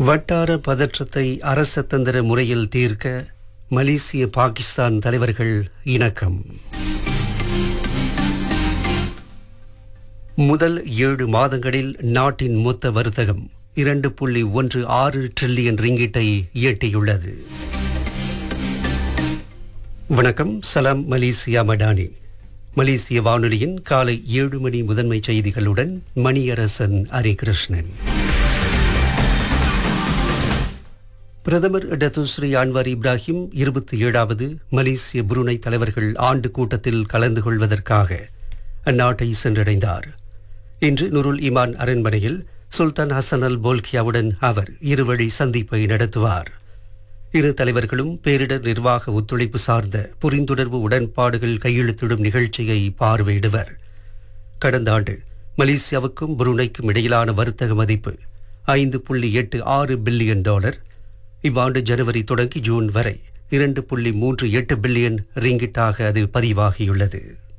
வட்டார பதற்றத்தை அரசதந்திர முறையில் தீர்க்க மலேசிய பாகிஸ்தான் தலைவர்கள் இணக்கம் முதல் ஏழு மாதங்களில் நாட்டின் மொத்த வர்த்தகம் இரண்டு புள்ளி ஒன்று ஆறு டிரில்லியன் ரிங்கிட்டை எட்டியுள்ளது வணக்கம் சலாம் மலேசியா மடானி மலேசிய வானொலியின் காலை ஏழு மணி முதன்மை செய்திகளுடன் மணியரசன் ஹரிகிருஷ்ணன் பிரதமர் டத்துஸ்ரீ அன்வார் இப்ராஹிம் இருபத்தி ஏழாவது மலேசிய புருனை தலைவர்கள் ஆண்டு கூட்டத்தில் கலந்து கொள்வதற்காக அந்நாட்டை சென்றடைந்தார் இன்று நுருல் இமான் அரண்மனையில் சுல்தான் ஹசன் அல் போல்கியாவுடன் அவர் இருவழி சந்திப்பை நடத்துவார் இரு தலைவர்களும் பேரிடர் நிர்வாக ஒத்துழைப்பு சார்ந்த புரிந்துணர்வு உடன்பாடுகள் கையெழுத்திடும் நிகழ்ச்சியை பார்வையிடுவர் கடந்த ஆண்டு மலேசியாவுக்கும் புருனைக்கும் இடையிலான வர்த்தக மதிப்பு ஐந்து புள்ளி எட்டு ஆறு பில்லியன் டாலர் இவ்வாண்டு ஜனவரி தொடங்கி ஜூன் வரை இரண்டு புள்ளி மூன்று எட்டு பில்லியன் ரிங்கிட்டாக அது பதிவாகியுள்ளது